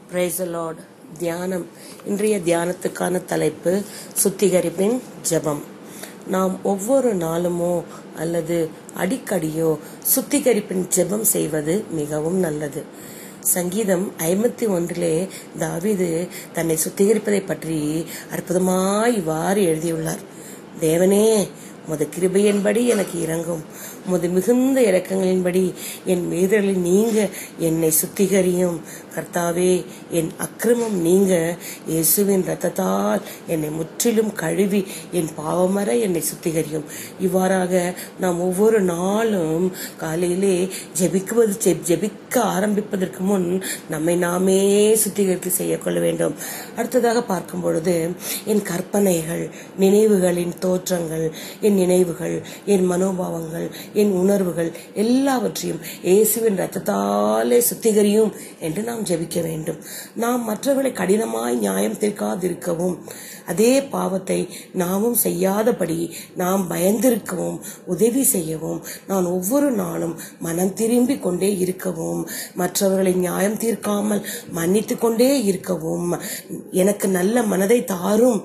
price Lord தியானம் இன்றைய தியானத்துக்கான தலைப்பு சுத்திகரிப்பின் ஜெபம் நாம் ஒவ்வொரு நாளுமோ அல்லது அடிக்கடியோ சுத்திகரிப்பின் ஜெபம் செய்வது மிகவும் நல்லது சங்கீதம் ஐம்பத்தி ஒன்றிலே தாவீது தன்னை சுத்திகரிப்பதை பற்றி அற்புதமாய் இவ்வாறு எழுதியுள்ளார் தேவனே உமது கிருபையின்படி எனக்கு இறங்கும் உமது மிகுந்த இரக்கங்களின்படி என் மீதலை நீங்க என்னை சுத்திகரியும் கர்த்தாவே என் அக்கிரமம் நீங்க இயேசுவின் இரத்தத்தால் என்னை முற்றிலும் கழுவி என் பாவமர என்னை சுத்திகரியும் இவ்வாறாக நாம் ஒவ்வொரு நாளும் காலையிலே ஜெபிக்குவது ஜெ- ஜெபிக்க ஆரம்பிப்பதற்கு முன் நம்மை நாமே சுத்திகரித்து செய்யக்கொள்ள வேண்டும் அடுத்ததாக பார்க்கும் பொழுது என் கற்பனைகள் நினைவுகளின் தோற்றங்கள் என் நினைவுகள் என் மனோபாவங்கள் என் உணர்வுகள் எல்லாவற்றையும் இயேசுவின் ரத்தத்தாலே சுத்திகரியும் என்று நாம் ஜெபிக்க வேண்டும் நாம் மற்றவர்களை கடினமாய் நியாயம் தீர்க்காதிருக்கவும் அதே பாவத்தை நாமும் செய்யாதபடி நாம் பயந்திருக்கவும் உதவி செய்யவும் நான் ஒவ்வொரு நாளும் மனம் திரும்பி கொண்டே இருக்கவும் மற்றவர்களை நியாயம் தீர்க்காமல் மன்னித்து கொண்டே இருக்கவும் எனக்கு நல்ல மனதை தாரும்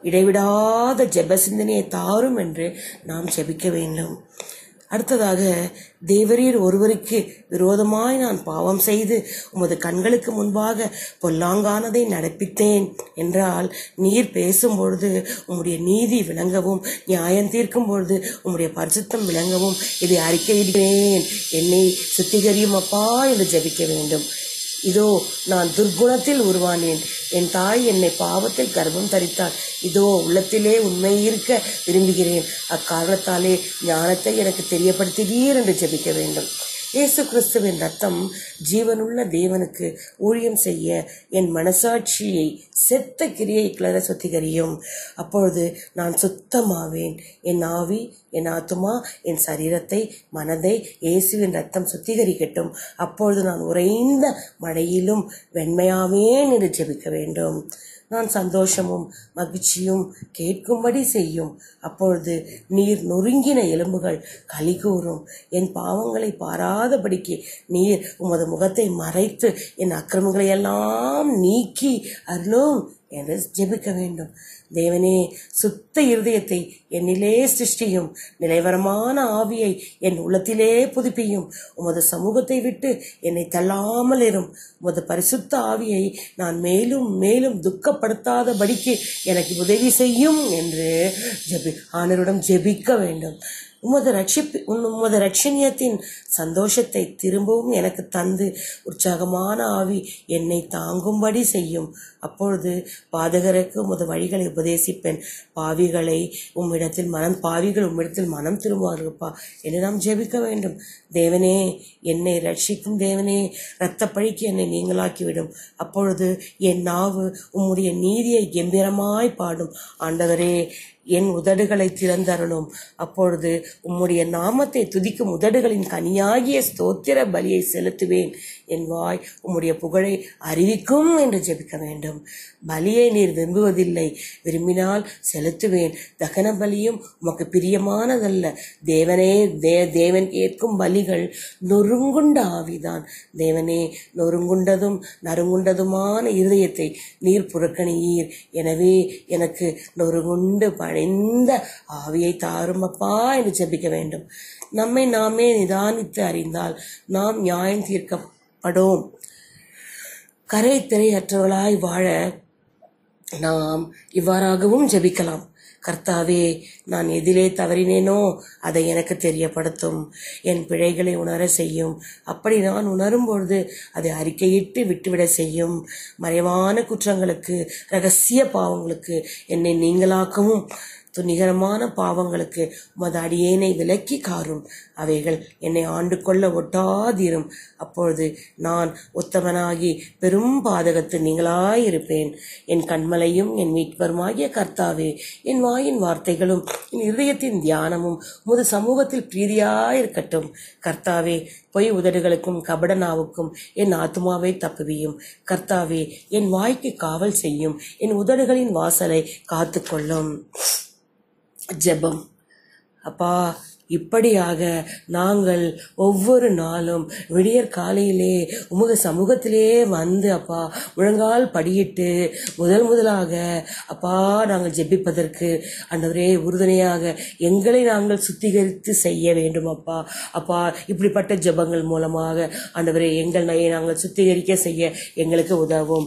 இடைவிடாத ஜெப சிந்தனையை தாரும் என்று நாம் ஜெபிக்க வேண்டும் அடுத்ததாக தேவரீர் ஒருவருக்கு விரோதமாய் நான் பாவம் செய்து உமது கண்களுக்கு முன்பாக பொல்லாங்கானதை நடப்பித்தேன் என்றால் நீர் பேசும்பொழுது உம்முடைய நீதி விளங்கவும் நியாயம் தீர்க்கும் பொழுது உம்முடைய பரிசுத்தம் விளங்கவும் இதை அறிக்கையிடுகிறேன் என்னை சுத்திகரியும் அப்பா என்று ஜெபிக்க வேண்டும் இதோ நான் துர்க்குணத்தில் உருவானேன் என் தாய் என்னை பாவத்தில் கர்ப்பம் தரித்தாள் இதோ உள்ளத்திலே உண்மை இருக்க விரும்புகிறேன் அக்காரணத்தாலே ஞானத்தை எனக்கு தெரியப்படுத்துவீர் என்று ஜெபிக்க வேண்டும் இயேசு கிறிஸ்துவின் ரத்தம் ஜீவனுள்ள தேவனுக்கு ஊழியம் செய்ய என் மனசாட்சியை செத்த கிரியை கிளற சுத்திகரியும் அப்பொழுது நான் சுத்தமாவேன் என் ஆவி என் ஆத்துமா என் சரீரத்தை மனதை இயேசுவின் ரத்தம் சுத்திகரிக்கட்டும் அப்பொழுது நான் உறைந்த மழையிலும் வெண்மையாவேன் என்று ஜெபிக்க வேண்டும் நான் சந்தோஷமும் மகிழ்ச்சியும் கேட்கும்படி செய்யும் அப்பொழுது நீர் நொறுங்கின எலும்புகள் களி கூறும் என் பாவங்களை பாராதபடிக்கு நீர் உமது முகத்தை மறைத்து என் அக்கிரமங்களை எல்லாம் நீக்கி அருளும் என்று ஜெபிக்க வேண்டும் தேவனே சுத்த இருதயத்தை என்னிலே சிருஷ்டியும் நிலைவரமான ஆவியை என் உள்ளத்திலே புதுப்பியும் உமது சமூகத்தை விட்டு என்னை தள்ளாமல் இரும் உமது பரிசுத்த ஆவியை நான் மேலும் மேலும் துக்கப்படுத்தாதபடிக்கு எனக்கு உதவி செய்யும் என்று ஜெபி ஆண்டவரிடம் ஜெபிக்க வேண்டும் உமது ரட்சிப்பு உன் உமது ரட்சணியத்தின் சந்தோஷத்தை திரும்பவும் எனக்கு தந்து உற்சாகமான ஆவி என்னை தாங்கும்படி செய்யும் அப்பொழுது பாதகருக்கு உமது வழிகளை உபதேசிப்பேன் பாவிகளை உம்மிடத்தில் மனம் பாவிகள் உம்மிடத்தில் மனம் திரும்புவார்கள்ப்பா என்று நாம் ஜெபிக்க வேண்டும் தேவனே என்னை ரட்சிக்கும் தேவனே இரத்த பழிக்கு என்னை நீங்களாக்கிவிடும் அப்பொழுது என் நாவு உம்முடைய நீதியை கம்பீரமாய் பாடும் ஆண்டவரே என் உதடுகளை திறந்தரணும் அப்பொழுது உம்முடைய நாமத்தை துதிக்கும் உதடுகளின் கனியாகிய ஸ்தோத்திர பலியை செலுத்துவேன் என் வாய் உம்முடைய புகழை அறிவிக்கும் என்று ஜெபிக்க வேண்டும் பலியை நீர் விரும்புவதில்லை விரும்பினால் செலுத்துவேன் தகன பலியும் உமக்கு பிரியமானதல்ல தேவனே தே தேவன் கேட்கும் பலிகள் நொறுங்குண்ட ஆவிதான் தேவனே நொறுங்குண்டதும் நறுங்குண்டதுமான இருதயத்தை நீர் புறக்கணியீர் எனவே எனக்கு நொறுங்குண்டு பணிந்த ஆவியை தாருமப்பா என்று ஜெபிக்க வேண்டும் நம்மை நாமே நிதானித்து அறிந்தால் நாம் நியாயம் தீர்க்கப்படோம் கரை திரையற்றவர்களாய் வாழ நாம் இவ்வாறாகவும் ஜெபிக்கலாம் கர்த்தாவே நான் எதிலே தவறினேனோ அதை எனக்கு தெரியப்படுத்தும் என் பிழைகளை உணர செய்யும் அப்படி நான் உணரும் பொழுது அதை அறிக்கையிட்டு விட்டுவிட செய்யும் மறைவான குற்றங்களுக்கு ரகசிய பாவங்களுக்கு என்னை நீங்களாக்கவும் துணிகரமான பாவங்களுக்கு உமது அடியேனை விலக்கி காரும் அவைகள் என்னை ஆண்டு கொள்ள ஒட்டாதிரும் அப்பொழுது நான் உத்தமனாகி பெரும் பாதகத்து நீங்களாயிருப்பேன் என் கண்மலையும் என் மீட்பருமாகிய கர்த்தாவே என் வாயின் வார்த்தைகளும் என் இருதயத்தின் தியானமும் உமது சமூகத்தில் பிரீதியாயிருக்கட்டும் கர்த்தாவே பொய் உதடுகளுக்கும் கபட நாவுக்கும் என் ஆத்துமாவை தப்புவியும் கர்த்தாவே என் வாய்க்கு காவல் செய்யும் என் உதடுகளின் வாசலை காத்துக்கொள்ளும் ஜெபம் அப்பா இப்படியாக நாங்கள் ஒவ்வொரு நாளும் விடியற் காலையிலே உமக சமூகத்திலே வந்து அப்பா முழங்கால் படியிட்டு முதல் முதலாக அப்பா நாங்கள் ஜெபிப்பதற்கு ஆண்டவரே உறுதுணையாக எங்களை நாங்கள் சுத்திகரித்து செய்ய வேண்டும் அப்பா அப்பா இப்படிப்பட்ட ஜெபங்கள் மூலமாக ஆண்டவரே எங்கள் நையை நாங்கள் சுத்திகரிக்க செய்ய எங்களுக்கு உதவும்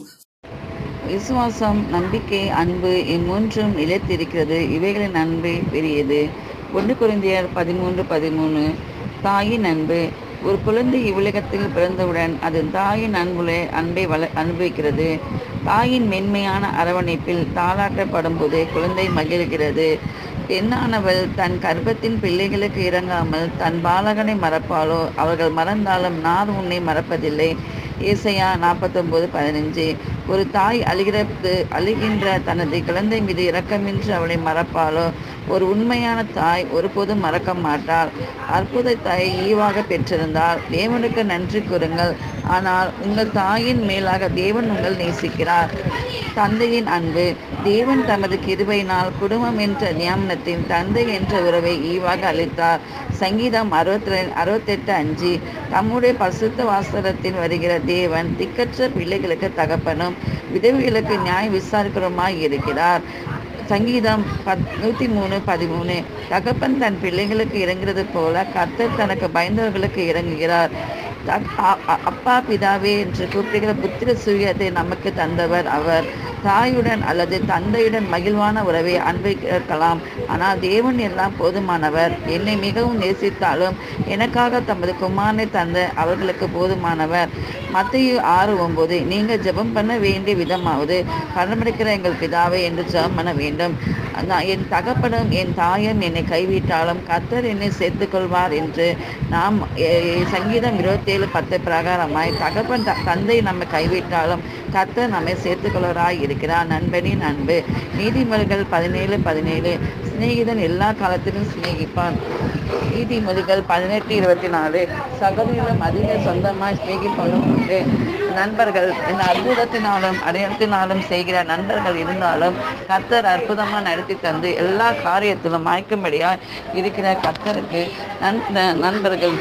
விசுவாசம் நம்பிக்கை அன்பு இம்மூன்றும் நிலைத்திருக்கிறது இவைகளின் அன்பு பெரியது ஒன்று குருந்தியர் பதிமூன்று பதிமூணு தாயின் அன்பு ஒரு குழந்தை இவ்வுலகத்தில் பிறந்தவுடன் அது தாயின் அன்புல அன்பை வள அனுபவிக்கிறது தாயின் மென்மையான அரவணைப்பில் தாளாட்டப்படும் போது குழந்தை மகிழ்கிறது பெண்ணானவள் தன் கர்ப்பத்தின் பிள்ளைகளுக்கு இறங்காமல் தன் பாலகனை மறப்பாளோ அவர்கள் மறந்தாலும் நான் உன்னை மறப்பதில்லை ஏசையா நாற்பத்தொம்போது பதினஞ்சு ஒரு தாய் அழுகிறது அழுகின்ற தனது குழந்தை மீது இரக்கமின்றி அவளை மறப்பாளோ ஒரு உண்மையான தாய் ஒருபோதும் மறக்க மாட்டாள் அற்புத தாயை ஈவாக பெற்றிருந்தால் தேவனுக்கு நன்றி கூறுங்கள் ஆனால் உங்கள் தாயின் மேலாக தேவன் உங்கள் நேசிக்கிறார் தந்தையின் அன்பு தேவன் தமது கிருபையினால் குடும்பம் என்ற நியமனத்தின் தந்தை என்ற உறவை ஈவாக அளித்தார் சங்கீதம் அறுபத்தி அறுபத்தெட்டு அஞ்சு தம்முடைய பசுத்த வாசகத்தில் வருகிற தேவன் திக்கற்ற பிள்ளைகளுக்கு தகப்பனும் விதவைகளுக்கு நியாய விசாரிக்கிறோமாய் இருக்கிறார் சங்கீதம் பத் நூற்றி மூணு பதிமூணு தகப்பன் தன் பிள்ளைகளுக்கு இறங்குறது போல கர்த்தர் தனக்கு பயந்தவர்களுக்கு இறங்குகிறார் தக்- அ- அ- அப்பா பிதாவே என்று கூப்பிடுகிற புத்திர சுயத்தை நமக்கு தந்தவர் அவர் தாயுடன் அல்லது தந்தையுடன் மகிழ்வான உறவை அன்பை கேட்கலாம் ஆனால் தேவன் எல்லாம் போதுமானவர் என்னை மிகவும் நேசித்தாலும் எனக்காக தமது குமாரனை தந்த அவர்களுக்கு போதுமானவர் மத்திய ஆறு ஒன்பது நீங்கள் ஜெபம் பண்ண வேண்டிய விதமாவது பரமடிக்கிற எங்கள் பிதாவே என்று ஜெபம் பண்ண வேண்டும் நான் என் தகப்பனும் என் தாயும் என்னை கைவிட்டாலும் கர்த்தர் என்னை சேர்த்துக் கொள்வார் என்று நாம் எ- சங்கீதம் இருபத்தேழு பத்து பிரகாரமாய் தகப்பன் த- தந்தை நம்மை கைவிட்டாலும் கர்த்தர் நம்மை சேர்த்துக்கொள்வராய் இருக்கிறார் நண்பனின் அன்பு நீதிமொழிகள் பதினேழு பதினேழு சிநேகிதன் எல்லா காலத்திலும் சிநேகிப்பான் நீதிமொழிகள் பதினெட்டு இருபத்தி நாலு சகோதரிகளும் அதிக சொந்தமாய் சிநேகிப்பவரும் உண்டு நண்பர்கள் இந்த அற்புதத்தினாலும் அடையாளத்தினாலும் செய்கிற நண்பர்கள் இருந்தாலும் கர்த்தர் அற்புதமா நடத்தி தந்து எல்லா காரியத்திலும் மயக்கும்படியாய் இருக்கிற கர்த்தருக்கு நன் நண்பர்கள்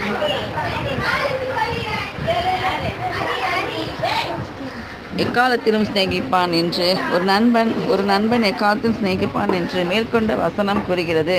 எக்காலத்திலும் சிநேகிப்பான் என்று ஒரு நண்பன் ஒரு நண்பன் எக்காலத்திலும் சிநேகிப்பான் என்று மேற்கொண்ட வசனம் கூறுகிறது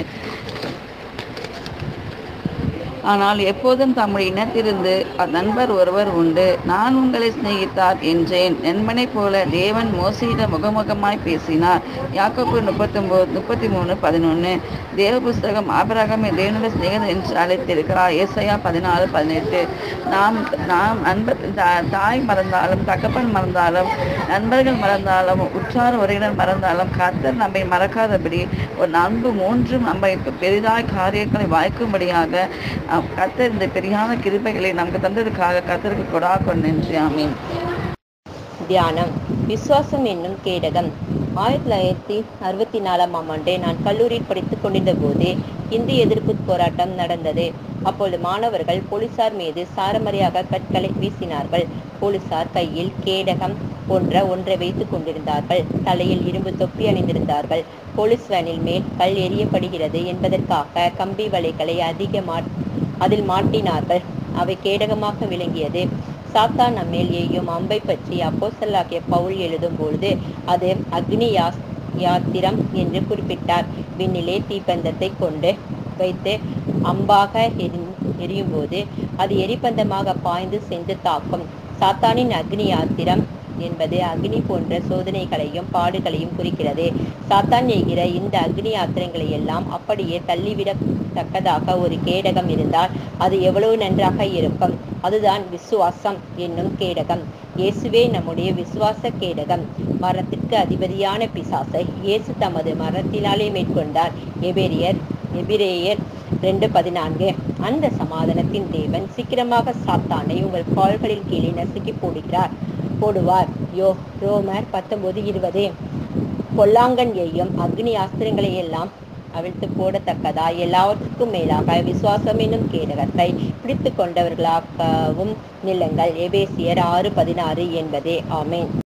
ஆனால் எப்போதும் தம்முடைய இனத்திலிருந்து நண்பர் ஒருவர் உண்டு நான் உங்களை சிநேகித்தார் என்றேன் நண்பனைப் போல தேவன் மோசையிடம் முகமுகமாய் பேசினார் யாக்கோப்பு முப்பத்தொம்போது முப்பத்தி மூணு பதினொன்று தேவ புஸ்தகம் ஆபரகமே தேவனுடைய சிநேகிதன் என்று அழைத்திருக்கிறார் ஏசையா பதினாலு பதினெட்டு நாம் நாம் நண்பர் தா- தாய் மறந்தாலும் தகப்பன் மறந்தாலும் நண்பர்கள் மறந்தாலும் உற்றார் உறவினர் மறந்தாலும் கர்த்தர் நம்மை மறக்காதபடி ஒரு அன்பு மூன்றும் நம்மை பெரிதாய் காரியங்களை வாய்க்கும்படியாக அஹ், கர்த்தர் இந்த பெரியான கிருபைகளை நமக்கு தந்ததுக்காக கர்த்தருக்கு கொடா கொண்டு நன்றி ஆமீன் தியானம் விசுவாசம் என்னும் கேடகம் ஆயிரத்தி தொள்ளாயிரத்தி அறுபத்தி நாலாம் ஆம் ஆண்டு நான் கல்லூரியில் படித்துக் கொண்டிருந்த போது இந்தி எதிர்ப்பு போராட்டம் நடந்தது அப்பொழுது மாணவர்கள் போலீசார் மீது சாரமறையாக கற்களை வீசினார்கள் போலீசார் கையில் கேடகம் போன்ற ஒன்றை வைத்துக் கொண்டிருந்தார்கள் தலையில் இரும்பு தொப்பி அணிந்திருந்தார்கள் போலீஸ் வேனில் மேல் கல் எறியப்படுகிறது என்பதற்காக கம்பி வலைகளை அதிக மாட் அதில் மாட்டினார்கள் அவை கேடகமாக விளங்கியது சாத்தான் நம்மேல் எய்யும் அம்பை பற்றி அப்போஸ்தலனாகிய பவுல் எழுதும் பொழுது அது அக்னி யாஸ் யாத்திரம் என்று குறிப்பிட்டார் விண்ணிலே தீப்பந்தத்தை கொண்டு வைத்து அம்பாக எரி எரியும் போது அது எரிபந்தமாக பாய்ந்து சென்று தாக்கும் சாத்தானின் அக்னி யாத்திரம் என்பது அக்னி போன்ற சோதனைகளையும் பாடுகளையும் குறிக்கிறது சாத்தான் எய்கிற இந்த அக்னி யாத்திரங்களை எல்லாம் அப்படியே தள்ளிவிடத்தக்கதாக ஒரு கேடகம் இருந்தால் அது எவ்வளவு நன்றாக இருக்கும் அதுதான் விசுவாசம் என்னும் கேடகம் இயேசுவே நம்முடைய விசுவாச கேடகம் மரத்திற்கு அதிபதியான பிசாசை இயேசு தமது மரத்தினாலே மேற்கொண்டார் எபேரியர் எபிரேயர் ரெண்டு பதினான்கு அந்த சமாதானத்தின் தேவன் சீக்கிரமாக சாத்தானை உங்கள் கால்களில் கீழே நசுக்கி போடுகிறார் போடுவார் யோ ரோமர் பத்தொன்பது இருபது பொல்லாங்கன் எய்யும் அக்னி ஆஸ்திரங்களை எல்லாம் அவிழ்த்து போடத்தக்கதா எல்லாவற்றுக்கும் மேலாக விசுவாசம் என்னும் கேடகத்தை பிடித்து கொண்டவர்களாகவும் நில்லுங்கள் எபேசியர் ஆறு பதினாறு என்பதே ஆமேன்